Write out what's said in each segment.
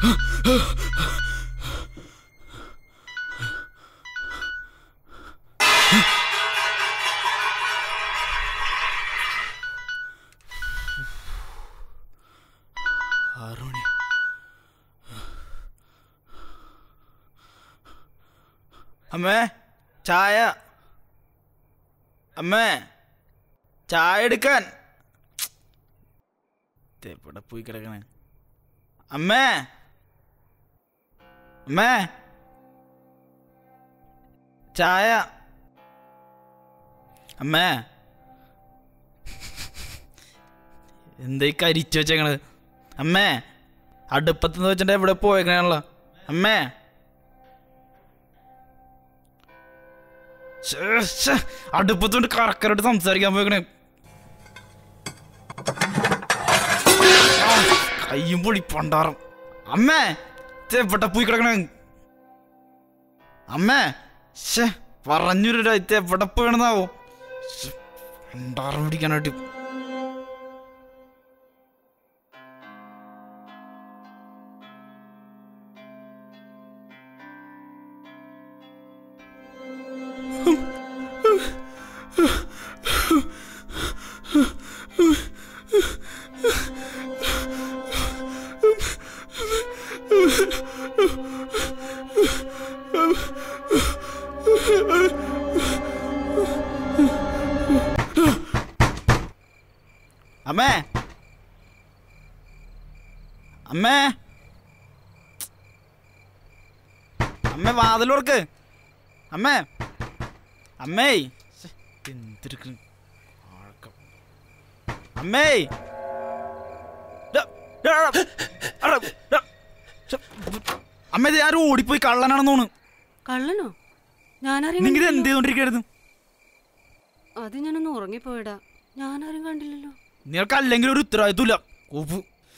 ആറ് മണി അമ്മേ ചായ അമ്മേ ചായ എടുക്കാൻ ദേ ഇവിടെ പോയി കിടക്കണേ അമ്മേ അമ്മേ ചായ അമ്മേ എന്താ ഈ കരിച്ചു വെച്ചേക്കണത് അമ്മേ അടുപ്പത്ത് വെച്ചിട്ട് എവിടെ പോയേക്കണല്ലോ അമ്മേ ശ്ശേ, ശ്ശേ, അടുപ്പത്തോണ്ട് കറക്കരോട് സംസാരിക്കാൻ പോയേക്കണേ ആ, കയ്യും പൊളി പണ്ടാറും അമ്മേ ഇത് എവിടെ പോയി കിടക്കണേ അമ്മേ ശേ പറഞ്ഞൊരു ഇത് എവിടെ പോയണെന്നാവോ പണ്ടാറും പിടിക്കാനായിട്ട് അമ്മേ അമ്മേ അമ്മേ വാതിലോർക്ക് അമ്മേ അമ്മേ ശ്ശെ, എന്തെടുക്കണ് ആൾക്ക- അമ്മേ ഡാ, ഡാ, ഡാ, ഡാ, ശ്ശെ, അമ്മേ ഇത് ആരും ഓടിപ്പോയി കള്ളനാണെന്ന് തോന്നുന്നു കള്ളനോ ഞാനാരും നിങ്ങൾ എന്ത് ചെയ്തോണ്ടിരിക്കായിരുന്നു അത് ഞാനൊന്ന് ഉറങ്ങിപ്പോയടാ ഞാനാരും കണ്ടില്ലല്ലോ നിങ്ങൾക്ക് അല്ലെങ്കിൽ ഒരു ഉത്തരവാദിത്വമില്ല കോപ്പ്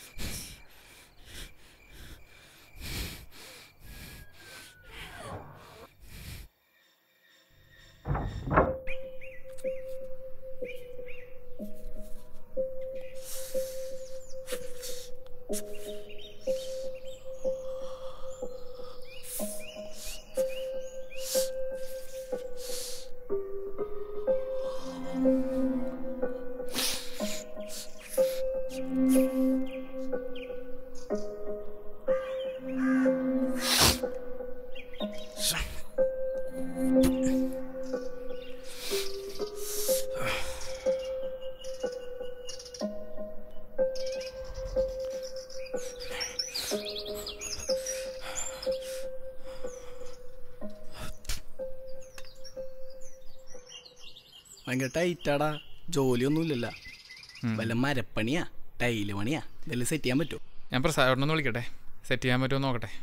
ഭയങ്കര ടൈറ്റാടാ ജോലിയൊന്നുമില്ലല്ല വല്ല മരപ്പണിയാ ടൈല് പണിയാ ഇതെല്ലാം സെറ്റ് ചെയ്യാൻ പറ്റുമോ ഞാൻ പ്രസാദോടൊന്ന് വിളിക്കട്ടെ സെറ്റ് ചെയ്യാൻ പറ്റുമോ എന്ന് നോക്കട്ടെ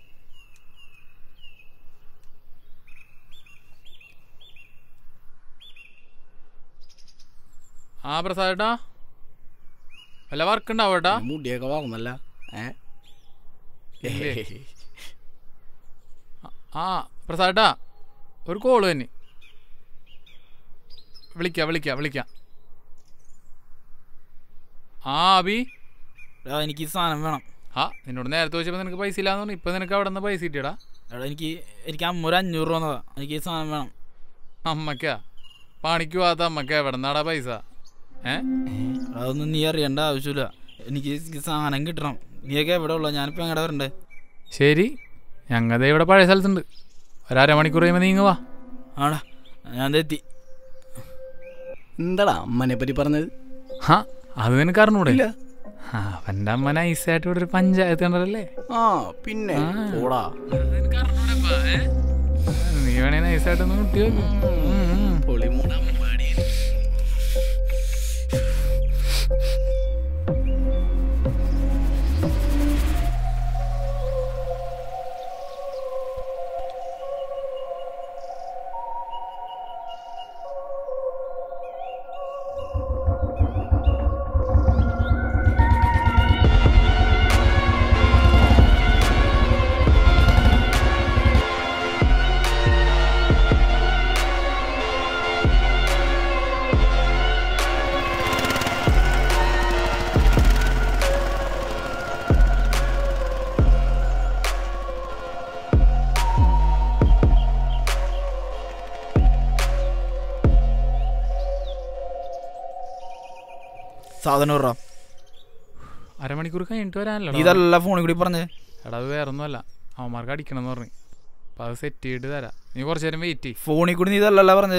ആ പ്രസാദേട്ടാ വല്ല വർക്ക് ഉണ്ടാവും ഏട്ടാ മുടിയൊക്കെ വളർന്നല്ല ഏ ഇല്ലേ? ആ പ്രസാദേട്ടാ ഒരു കോള് തന്നെ വിളിക്കാം വിളിക്കാം വിളിക്കാം ആ അബി എടാ എനിക്ക് ഈ സാധനം വേണം ആ നിന്നോട് നേരത്തെ ചോദിച്ചപ്പോൾ നിനക്ക് പൈസ ഇല്ലാന്ന് പറഞ്ഞു ഇപ്പൊ നിനക്ക് അവിടെ നിന്ന് പൈസ കിട്ടിയടാ എടാ എനിക്ക് എനിക്ക് അമ്മ ഒരു അഞ്ഞൂറ് രൂപ തന്നതാ എനിക്ക് ഈ സാധനം വേണം അമ്മക്കാ പണിക്ക് പോകാത്ത അമ്മക്ക എവിടെ നിന്നാടാ പൈസ ഏ അതൊന്നും നീ അറിയേണ്ട ആവശ്യമില്ല എനിക്ക് ഈ സാധനം കിട്ടണം നീയൊക്കെ എവിടെ ഉള്ള ഞാനിപ്പോൾ എങ്ങടെ വരണ്ടേ ശരി ഞങ്ങതേ ഇവിടെ പഴയ സ്ഥലത്തുണ്ട് ഒരു അരമണിക്കൂർ കഴിയുമ്പോൾ നീങ്ങ വാ ആടാ ഞാൻ ദേ എത്തി എന്താടാ അമ്മനെ പറ്റി പറഞ്ഞത് ഹാ അത് നിനക്ക് അറിഞ്ഞൂടെ ഇല്ല ആ അവൻ്റെ അമ്മ നൈസായിട്ട് ഇവിടെ ഒരു പഞ്ചായത്ത് കണ്ടല്ലേ ആ പിന്നെ ആ. പോടാ നീ വേണേ നൈസായിട്ടൊന്ന് കുട്ടി പൊളി മൂടാമ്പാടി ആ സാധനം ഇറാ അരമണിക്കൂർ കഴിഞ്ഞിട്ട് വരാനല്ലോ നീ ഇതല്ല ഫോണിൽ കൂടി പറഞ്ഞേ എടാ അത് വേറെ ഒന്നുമല്ല അവന്മാർക്ക് അടിക്കണം എന്ന് പറഞ്ഞു അപ്പം അത് സെറ്റ് ചെയ്തിട്ട് തരാം നീ കുറച്ച് നേരം വെയിറ്റ് ചെയ്യ് ഫോണിൽ കൂടി നീ ഇതല്ലല്ല പറഞ്ഞേ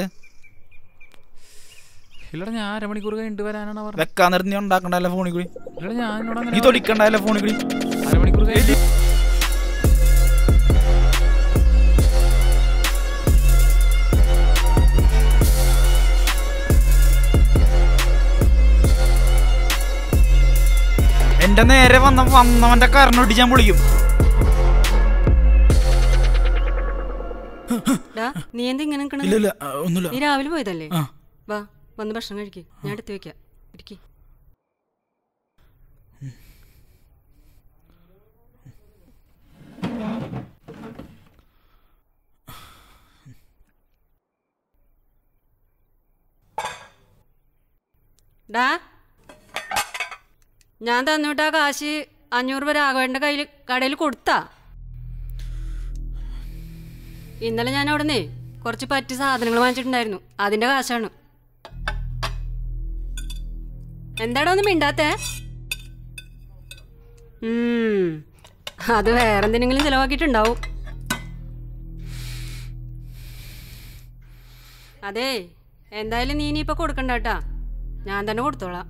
ഇല്ലടാ ഞാൻ അരമണിക്കൂർ കഴിഞ്ഞിട്ട് വരാനാണ് പറഞ്ഞത് വെക്കാൻ നേരത്ത് നീ ഉണ്ടാക്കണ്ടല്ല ഫോണിൽ കൂടി ഇല്ലടാ ഞാൻ എന്നോട് നീ അങ്ങനെ തൊടിക്കണ്ടല്ല ഫോണിൽ കൂടി അരമണിക്കൂർ കഴിഞ്ഞിട്ട് എന്റെ നേരെ വന്ന വന്നവന്റെ കരണൊട്ടി ഞാൻ പൊളിക്കും ഡാ നീ എന്താ ഇങ്ങനെ നിക്കണത്? ഇല്ല ഇല്ല ആ, ഒന്നുമില്ല നീ രാവിലെ പോയതല്ലേ ആ വാ വന്ന് ഭക്ഷണം കഴിക്ക് ഞാൻ എടുത്തു വെക്കാം ഇരിക്കി ഡാ ഞാൻ തന്നുവിട്ട ആ കാശ് അഞ്ഞൂറ് രൂപ രാഘവേണ്ട കയ്യിൽ കടയിൽ കൊടുത്താ ഇന്നലെ ഞാൻ അവിടുന്ന് കുറച്ച് പറ്റിയ സാധനങ്ങൾ വാങ്ങിച്ചിട്ടുണ്ടായിരുന്നു അതിന്റെ കാശാണ് എന്താടാ ഒന്നും മിണ്ടാത്തേ ഉം, അത് വേറെ എന്തിനെങ്കിലും ചിലവാക്കിയിട്ടുണ്ടാവും അതെ എന്തായാലും നീ ഇനിയിപ്പോ കൊടുക്കണ്ട കേട്ടാ ഞാൻ തന്നെ കൊടുത്തോളാം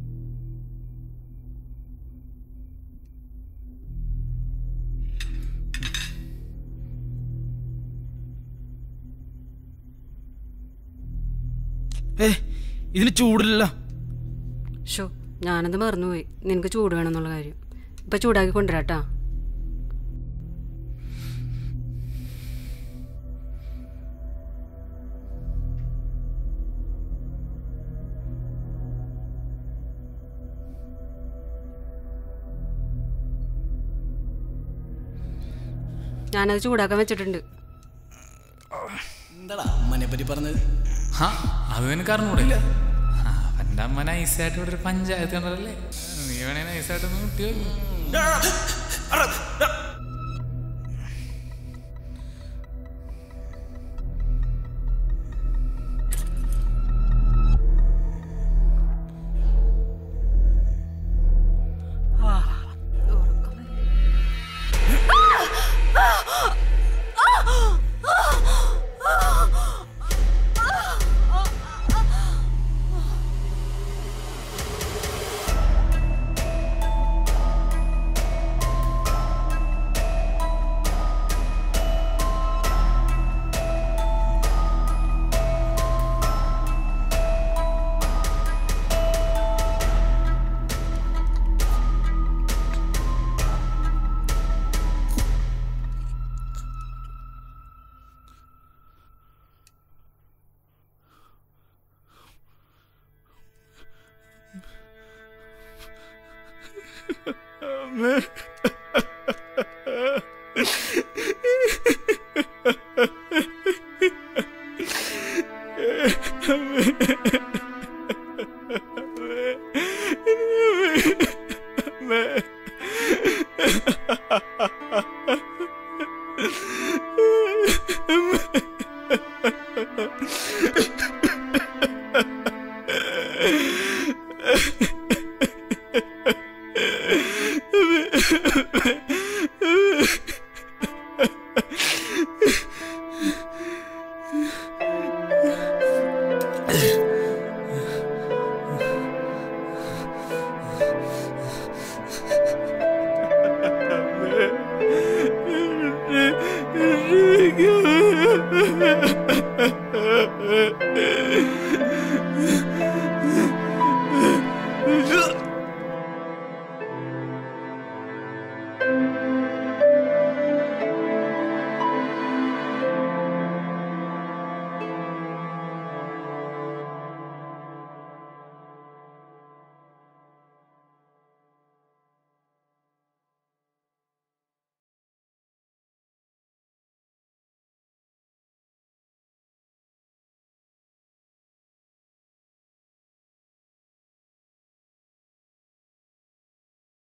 ഏ ഇതിന് ചൂടില്ല ഷോ ഞാനത് മറന്നുപോയി നിനക്ക് ചൂട് വേണമെന്നുള്ള കാര്യം ഇപ്പൊ ചൂടാക്കി കൊണ്ടുവരാട്ടാ ഞാനത് ചൂടാക്കാൻ വെച്ചിട്ടുണ്ട് എന്താടാ അമ്മനെ പറ്റി പറഞ്ഞത് ആ അത് നിനക്ക് അറിഞ്ഞൂടെ ആ, അവൻ്റെ അമ്മ നൈസായിട്ട് ഇവിടെ ഒരു പഞ്ചായത്ത് കണ്ടതല്ലേ നീ വേണേ നൈസായിട്ടൊന്ന് കുട്ടി അമ്മേ